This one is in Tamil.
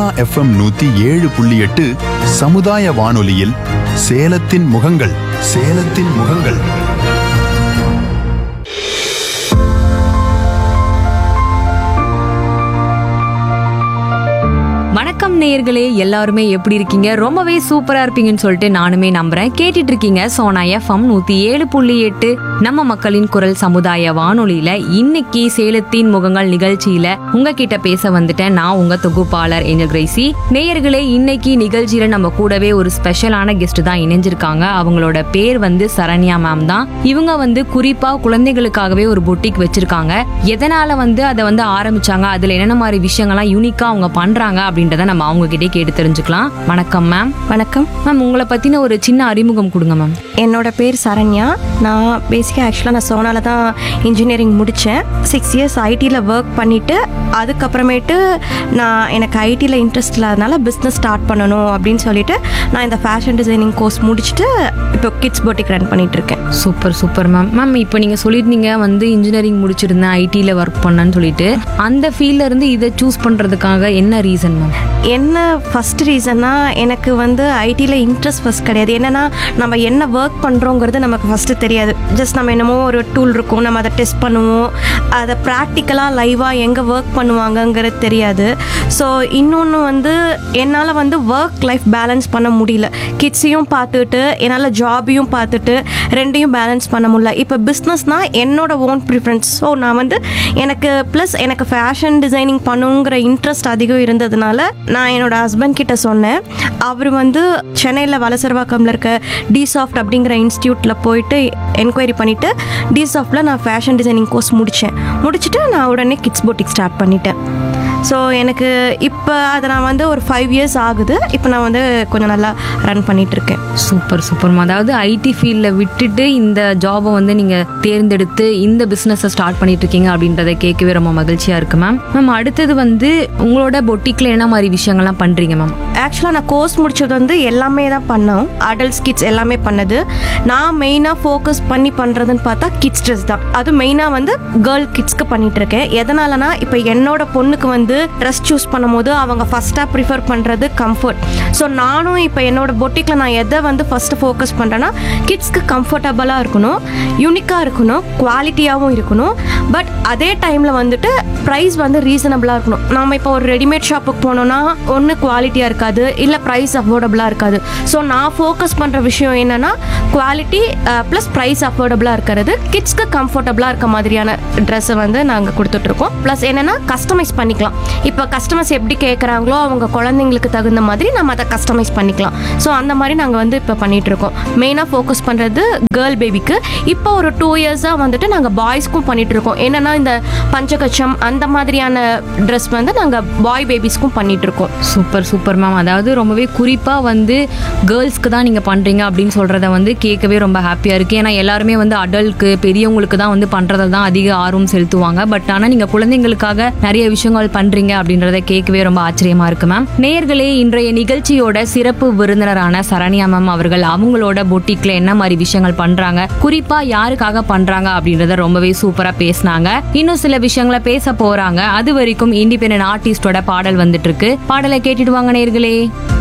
எஃப்எம் நூத்தி ஏழு புள்ளி எட்டு சமுதாய வானொலியில் சேலத்தின் முகங்கள் சேலத்தின் முகங்கள் வணக்கம் நேயர்களே எல்லாருமே எப்படி இருக்கீங்க ரொம்பவே சூப்பரா இருப்பீங்கன்னு சொல்லிட்டு நானுமே நம்புறேன் கேட்டுட்டு இருக்கீங்க சோனா எஃப்எம் நூத்தி ஏழு புள்ளி எட்டு நம்ம மக்களின் குரல் சமுதாய வானொலியில இன்னைக்கு சேலத்தின் முகங்கள் நிகழ்ச்சியில உங்ககிட்ட பேச வந்துட்டேன் நான் உங்க தொகுப்பாளர் ஏஞ்சல் கிரேசி நேயர்களே இன்னைக்கு நிகழ்ச்சியில நம்ம கூடவே ஒரு ஸ்பெஷலான கெஸ்ட் தான் இணைஞ்சிருக்காங்க அவங்களோட பேர் வந்து சரண்யா மேம் தான் இவங்க வந்து குறிப்பா குழந்தைகளுக்காகவே ஒரு பொட்டிக் வச்சிருக்காங்க எதனால வந்து அதை வந்து ஆரம்பிச்சாங்க அதுல என்னென்ன மாதிரி விஷயங்கள்லாம் யூனிக்கா அவங்க பண்றாங்க அப்படின்றத நம்ம அவங்க கிட்டே கேட்டு தெரிஞ்சுக்கலாம் வணக்கம் மேம் வணக்கம் மேம் உங்களை பத்தின ஒரு சின்ன அறிமுகம் கொடுங்க மேம் என்னோட பேர் சரண்யா நான் பேசிக்காக ஆக்சுவலாக நான் சோனால தான் இன்ஜினியரிங் முடித்தேன் சிக்ஸ் இயர்ஸ் ஐடியில் ஒர்க் பண்ணிவிட்டு அதுக்கப்புறமேட்டு நான் எனக்கு ஐடியில் இன்ட்ரெஸ்ட் இல்லாதனால பிஸ்னஸ் ஸ்டார்ட் பண்ணணும் அப்படின்னு சொல்லிட்டு நான் இந்த ஃபேஷன் டிசைனிங் கோர்ஸ் முடிச்சுட்டு இப்போ கிட்ஸ் போட்டிக் ரன் பண்ணிட்டு இருக்கேன் சூப்பர் சூப்பர் மேம் மேம் இப்போ நீங்க சொல்லியிருந்தீங்க வந்து இன்ஜினியரிங் முடிச்சிருந்தேன் ஐடியில் ஒர்க் பண்ணேன்னு சொல்லிட்டு அந்த ஃபீல்ட்ல இருந்து இதை சூஸ் பண்றதுக்காக என்ன ரீசன் மேம் என்ன ஃபஸ்ட் ரீசன்னா எனக்கு வந்து ஐடியில் இன்ட்ரெஸ்ட் ஃபஸ்ட் கிடையாது என்னன்னா நம்ம என்ன ஒர்க் பண்ணுறோங்கிறது நமக்கு ஃபஸ்ட்டு தெரியாது ஜஸ்ட் நம்ம என்னமோ ஒரு டூல் இருக்கும் நம்ம அதை டெஸ்ட் பண்ணுவோம் அதை ப்ராக்டிக்கலாக லைவாக எங்கே ஒர்க் பண்ணுவாங்கங்கிறது தெரியாது ஸோ இன்னொன்று வந்து என்னால் வந்து ஒர்க் லைஃப் பேலன்ஸ் பண்ண முடியல கிட்ஸையும் பார்த்துட்டு என்னால் ஜாபையும் பார்த்துட்டு ரெண்டையும் பேலன்ஸ் பண்ண முடியல இப்போ பிஸ்னஸ்னால் என்னோட ஓன் ப்ரிஃபரன்ஸ் ஸோ நான் வந்து எனக்கு ப்ளஸ் எனக்கு ஃபேஷன் டிசைனிங் பண்ணுங்கிற இன்ட்ரெஸ்ட் அதிகம் இருந்ததுனால நான் என்னோட ஹஸ்பண்ட் கிட்ட சொன்னேன் அவர் வந்து சென்னையில் வலசர்வாக்கம்ல இருக்க டிசாஃப்ட் அப்படிங்கிற இன்ஸ்டியூட்டில் போயிட்டு என்கொயரி பண்ணிவிட்டு டிசாஃப்டில் நான் ஃபேஷன் டிசைனிங் கோர்ஸ் முடித்தேன் முடிச்சுட்டு நான் உடனே கிட்ஸ் போட்டிக் ஸ்டார்ட் பண்ணிட்டேன் ஸோ எனக்கு இப்போ அதை நான் வந்து ஒரு ஃபைவ் இயர்ஸ் ஆகுது இப்போ நான் வந்து கொஞ்சம் நல்லா ரன் பண்ணிட்டு இருக்கேன் சூப்பர் சூப்பர் அதாவது ஐடி ஃபீல்டில் விட்டுட்டு இந்த ஜாபை வந்து நீங்கள் தேர்ந்தெடுத்து இந்த பிஸ்னஸை ஸ்டார்ட் பண்ணிட்டு இருக்கீங்க அப்படின்றத கேட்கவே ரொம்ப மகிழ்ச்சியாக இருக்கு மேம் மேம் அடுத்தது வந்து உங்களோட பொட்டிக்கில் என்ன மாதிரி விஷயங்கள்லாம் பண்ணுறீங்க மேம் ஆக்சுவலாக நான் கோர்ஸ் முடிச்சது வந்து எல்லாமே தான் பண்ணோம் அடல்ட்ஸ் கிட்ஸ் எல்லாமே பண்ணது நான் மெயினாக ஃபோக்கஸ் பண்ணி பண்ணுறதுன்னு பார்த்தா கிட்ஸ் ட்ரெஸ் தான் அது மெயினாக வந்து கேர்ள் கிட்ஸ்க்கு பண்ணிட்டு இருக்கேன் எதனாலனா இப்போ என்னோட பொண்ணுக்கு வந்து ட்ரெஸ் சூஸ் பண்ணும்போது அவங்க ஃபஸ்ட்டாக ப்ரிஃபர் பண்ணுறது கம்ஃபர்ட் ஸோ நானும் இப்போ என்னோட பொட்டிக்கில் நான் எதை வந்து ஃபஸ்ட்டு ஃபோக்கஸ் பண்ணுறேன்னா கிட்ஸ்க்கு கம்ஃபர்டபுளாக இருக்கணும் யூனிக்காக இருக்கணும் குவாலிட்டியாகவும் இருக்கணும் பட் அதே டைமில் வந்துட்டு ப்ரைஸ் வந்து ரீசனபிளாக இருக்கணும் நம்ம இப்போ ஒரு ரெடிமேட் ஷாப்புக்கு போனோம்னா ஒன்று குவாலிட்டியாக இருக்காது இல்லை ப்ரைஸ் அஃபோர்டபுளாக இருக்காது ஸோ நான் ஃபோக்கஸ் பண்ணுற விஷயம் என்னென்னா குவாலிட்டி ப்ளஸ் ப்ரைஸ் அஃபோர்டபுளாக இருக்கிறது கிட்ஸ்க்கு கம்ஃபர்டபுளாக இருக்க மாதிரியான ட்ரெஸ்ஸை வந்து நாங்கள் கொடுத்துட்ருக்கோம் ப்ளஸ் என்னென்னா கஸ்டமைஸ் பண்ணிக்கலாம் இப்போ கஸ்டமர்ஸ் எப்படி கேட்குறாங்களோ அவங்க குழந்தைங்களுக்கு தகுந்த மாதிரி நம்ம அதை கஸ்டமைஸ் பண்ணிக்கலாம் ஸோ அந்த மாதிரி நாங்கள் வந்து இப்போ பண்ணிட்டு இருக்கோம் மெயினாக ஃபோக்கஸ் பண்ணுறது கேர்ள் பேபிக்கு இப்போ ஒரு டூ இயர்ஸாக வந்துட்டு நாங்கள் பாய்ஸ்க்கும் பண்ணிட்டு இருக்கோம் என்னென்னா இந்த பஞ்சகச்சம் அந்த மாதிரியான ட்ரெஸ் வந்து நாங்கள் பாய் பேபிஸ்க்கும் பண்ணிட்டு இருக்கோம் சூப்பர் சூப்பர் மேம் அதாவது ரொம்பவே குறிப்பாக வந்து கேர்ள்ஸ்க்கு தான் நீங்கள் பண்ணுறீங்க அப்படின்னு சொல்கிறத வந்து கேட்கவே ரொம்ப ஹாப்பியாக இருக்குது ஏன்னா எல்லாருமே வந்து அடல்ட்க்கு பெரியவங்களுக்கு தான் வந்து பண்ணுறதுல தான் அதிக ஆர்வம் செலுத்துவாங்க பட் ஆனால் நீங்கள் குழந்தைங்களுக்காக நிறைய விஷயங்கள் பண்ணுறீங்க அப்படின்றத கேட்கவே ரொம்ப ஆச்சரியமாக இருக்கு மேம் நேயர்களே இன்றைய நிகழ்ச்சியோட சிறப்பு விருந்தினரான சரண்யா மேம் அவர்கள் அவங்களோட பொட்டிக்ல என்ன மாதிரி விஷயங்கள் பண்றாங்க குறிப்பா யாருக்காக பண்றாங்க அப்படின்றத ரொம்பவே சூப்பரா பேசினாங்க இன்னும் சில விஷயங்களை பேச போறாங்க அது வரைக்கும் இண்டிபெண்டன்ட் ஆர்டிஸ்டோட பாடல் வந்துட்டு இருக்கு பாடலை கேட்டுட்டு வாங்க நேயர்களே